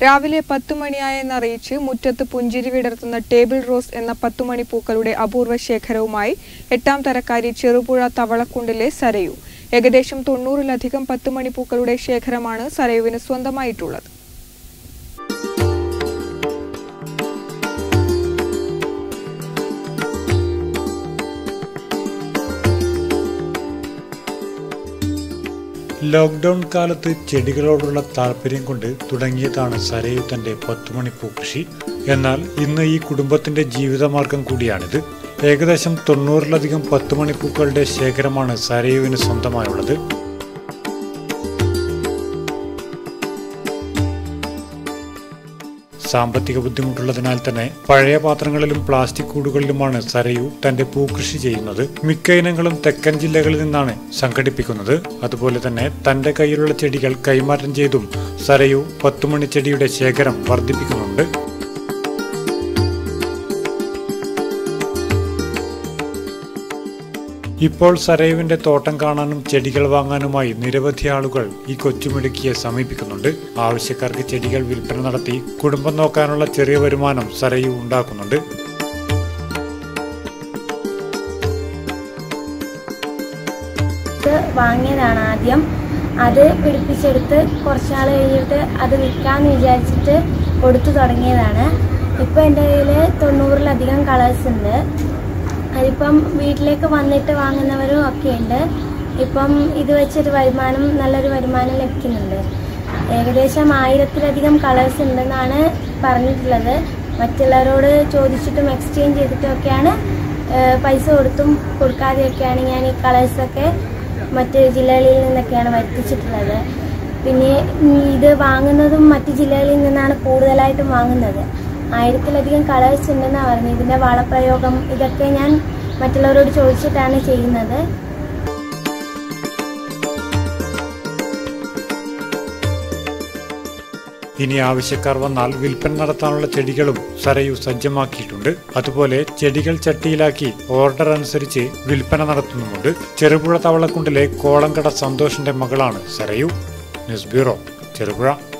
രാവിലെ പത്തു മണിയായെന്നറിയിച്ച് മുറ്റത്ത് പുഞ്ചിരി വിടർത്തുന്ന ടേബിൾ റോസ് എന്ന പത്തുമണി പൂക്കളുടെ അപൂർവ ശേഖരവുമായി എട്ടാം തരക്കാരി ചെറുപുഴ തവളക്കുണ്ടിലെ സരയു ഏകദേശം തൊണ്ണൂറിലധികം പത്തുമണി പൂക്കളുടെ ശേഖരമാണ് സരയുവിന് സ്വന്തമായിട്ടുള്ളത് ലോക്ക്ഡൌൺ കാലത്ത് ചെടികളോടുള്ള താല്പര്യം കൊണ്ട് തുടങ്ങിയതാണ് സരയു തന്റെ പത്തുമണി പൂക്കൃഷി എന്നാൽ ഇന്ന് ഈ കുടുംബത്തിന്റെ ജീവിതമാർഗം കൂടിയാണിത് ഏകദേശം തൊണ്ണൂറിലധികം പത്തുമണി പൂക്കളുടെ ശേഖരമാണ് സരയുവിന് സ്വന്തമായുള്ളത് സാമ്പത്തിക ബുദ്ധിമുട്ടുള്ളതിനാൽ തന്നെ പഴയ പാത്രങ്ങളിലും പ്ലാസ്റ്റിക് കൂടുകളിലുമാണ് സരയു തന്റെ പൂക്കൃഷി ചെയ്യുന്നത് മിക്ക ഇനങ്ങളും തെക്കൻ ജില്ലകളിൽ നിന്നാണ് സംഘടിപ്പിക്കുന്നത് അതുപോലെ തന്നെ തന്റെ കയ്യിലുള്ള ചെടികൾ കൈമാറ്റം ചെയ്തും സരയു പത്തുമണി ചെടിയുടെ ശേഖരം വർദ്ധിപ്പിക്കുന്നുണ്ട് ഇപ്പോൾ സരയുവിന്റെ തോട്ടം കാണാനും ചെടികൾ വാങ്ങാനുമായി നിരവധി ആളുകൾ ഈ കൊച്ചുമിടുക്കിയെ സമീപിക്കുന്നുണ്ട് ആവശ്യക്കാർക്ക് ചെടികൾ വിൽപ്പന നടത്തി കുടുംബം നോക്കാനുള്ള ചെറിയ വരുമാനം സരയു ഉണ്ടാക്കുന്നുണ്ട് ഇത് വാങ്ങിയതാണ് ആദ്യം അത് പിടിപ്പിച്ചെടുത്ത് കുറച്ചാൾ കഴിഞ്ഞിട്ട് അത് വിൽക്കാമെന്ന് വിചാരിച്ചിട്ട് കൊടുത്തു തുടങ്ങിയതാണ് ഇപ്പം എൻ്റെ കയ്യിൽ തൊണ്ണൂറിലധികം കളേഴ്സ് ഉണ്ട് അതിപ്പം വീട്ടിലേക്ക് വന്നിട്ട് വാങ്ങുന്നവരും ഒക്കെ ഉണ്ട് ഇപ്പം ഇത് വെച്ചൊരു വരുമാനം നല്ലൊരു വരുമാനം ലഭിക്കുന്നുണ്ട് ഏകദേശം ആയിരത്തിലധികം കളേഴ്സ് ഉണ്ടെന്നാണ് പറഞ്ഞിട്ടുള്ളത് മറ്റുള്ളവരോട് ചോദിച്ചിട്ടും എക്സ്ചേഞ്ച് ചെയ്തിട്ടും ഒക്കെയാണ് ഏഹ് പൈസ കൊടുത്തും കൊടുക്കാതെയൊക്കെയാണ് ഞാൻ ഈ കളേഴ്സൊക്കെ മറ്റ് ജില്ലകളിൽ നിന്നൊക്കെയാണ് വരുത്തിച്ചിട്ടുള്ളത് പിന്നെ ഈ ഇത് വാങ്ങുന്നതും മറ്റ് ജില്ലകളിൽ നിന്നാണ് കൂടുതലായിട്ടും വാങ്ങുന്നത് ആയിരത്തിലധികം കളേഴ്സ് ഉണ്ടെന്നാണ് പറഞ്ഞത് ഇതിൻ്റെ വളപ്രയോഗം ഇതൊക്കെ ഞാൻ മറ്റുള്ളവരോട് ചോദിച്ചിട്ടാണ് ചെയ്യുന്നത് ഇനി ആവശ്യക്കാർ വന്നാൽ വിൽപ്പന നടത്താനുള്ള ചെടികളും സരയു സജ്ജമാക്കിയിട്ടുണ്ട് അതുപോലെ ചെടികൾ ചട്ടിയിലാക്കി ഓർഡർ അനുസരിച്ച് വിൽപ്പന നടത്തുന്നുമുണ്ട് ചെറുപുഴ തവളക്കുണ്ടിലെ കോളങ്കട സന്തോഷിന്റെ മകളാണ് സരയു ന്യൂസ് ബ്യൂറോ ചെറുപുഴ